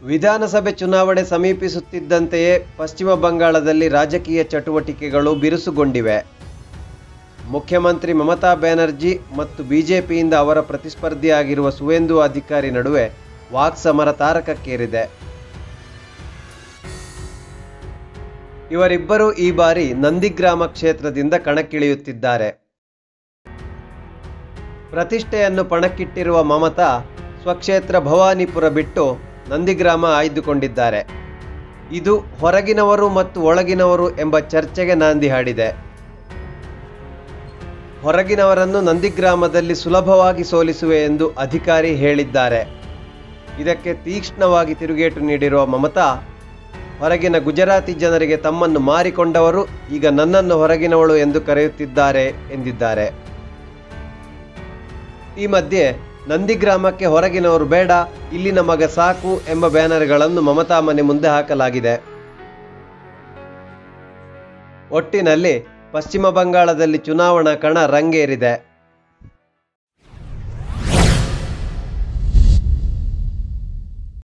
ವಿಧಾನಸಭೆ ಚುನಾವಣೆ ಸಮೀಪಿಸುತ್ತಿದ್ದಂತೆಯೇ ಪಶ್ಚಿಮ ಬಂಗಾಳದಲ್ಲಿ ರಾಜಕೀಯ ಚಟುವಟಿಕೆಗಳು ಬಿರುಸುಗೊಂಡಿವೆ ಮುಖ್ಯಮಂತ್ರಿ ಮಮತಾ ಬ್ಯಾನರ್ಜಿ ಮತ್ತು ಬಿಜೆಪಿಯಿಂದ ಅವರ ಪ್ರತಿಸ್ಪರ್ಧಿಯಾಗಿರುವ ಸುವೇಂದು ಅಧಿಕಾರಿ ನಡುವೆ ವಾಕ್ಸಮರ ತಾರಕಕ್ಕೇರಿದೆ ಇವರಿಬ್ಬರೂ ಈ ಬಾರಿ ನಂದಿಗ್ರಾಮ ಕ್ಷೇತ್ರದಿಂದ ಕಣಕ್ಕಿಳಿಯುತ್ತಿದ್ದಾರೆ ಪ್ರತಿಷ್ಠೆಯನ್ನು ಪಣಕ್ಕಿಟ್ಟಿರುವ ಮಮತಾ ಸ್ವಕ್ಷೇತ್ರ ಭವಾನಿಪುರ ಬಿಟ್ಟು ನಂದಿಗ್ರಾಮ ಆಯ್ದುಕೊಂಡಿದ್ದಾರೆ ಇದು ಹೊರಗಿನವರು ಮತ್ತು ಒಳಗಿನವರು ಎಂಬ ಚರ್ಚೆಗೆ ನಾಂದಿ ಹಾಡಿದೆ ಹೊರಗಿನವರನ್ನು ನಂದಿಗ್ರಾಮದಲ್ಲಿ ಸುಲಭವಾಗಿ ಸೋಲಿಸುವೆ ಎಂದು ಅಧಿಕಾರಿ ಹೇಳಿದ್ದಾರೆ ಇದಕ್ಕೆ ತೀಕ್ಷ್ಣವಾಗಿ ತಿರುಗೇಟು ನೀಡಿರುವ ಮಮತಾ ಹೊರಗಿನ ಗುಜರಾತಿ ಜನರಿಗೆ ತಮ್ಮನ್ನು ಮಾರಿಕೊಂಡವರು ಈಗ ನನ್ನನ್ನು ಹೊರಗಿನವಳು ಎಂದು ಕರೆಯುತ್ತಿದ್ದಾರೆ ಎಂದಿದ್ದಾರೆ ಈ ಮಧ್ಯೆ ನಂದಿಗ್ರಾಮಕ್ಕೆ ಹೊರಗಿನವರು ಬೇಡ ಇಲ್ಲಿನ ಮಗ ಸಾಕು ಎಂಬ ಬ್ಯಾನರ್ಗಳನ್ನು ಮಮತಾ ಮನೆ ಮುಂದೆ ಹಾಕಲಾಗಿದೆ ಒಟ್ಟಿನಲ್ಲಿ ಪಶ್ಚಿಮ ಬಂಗಾಳದಲ್ಲಿ ಚುನಾವಣಾ ಕಣ ರಂಗೇರಿದೆ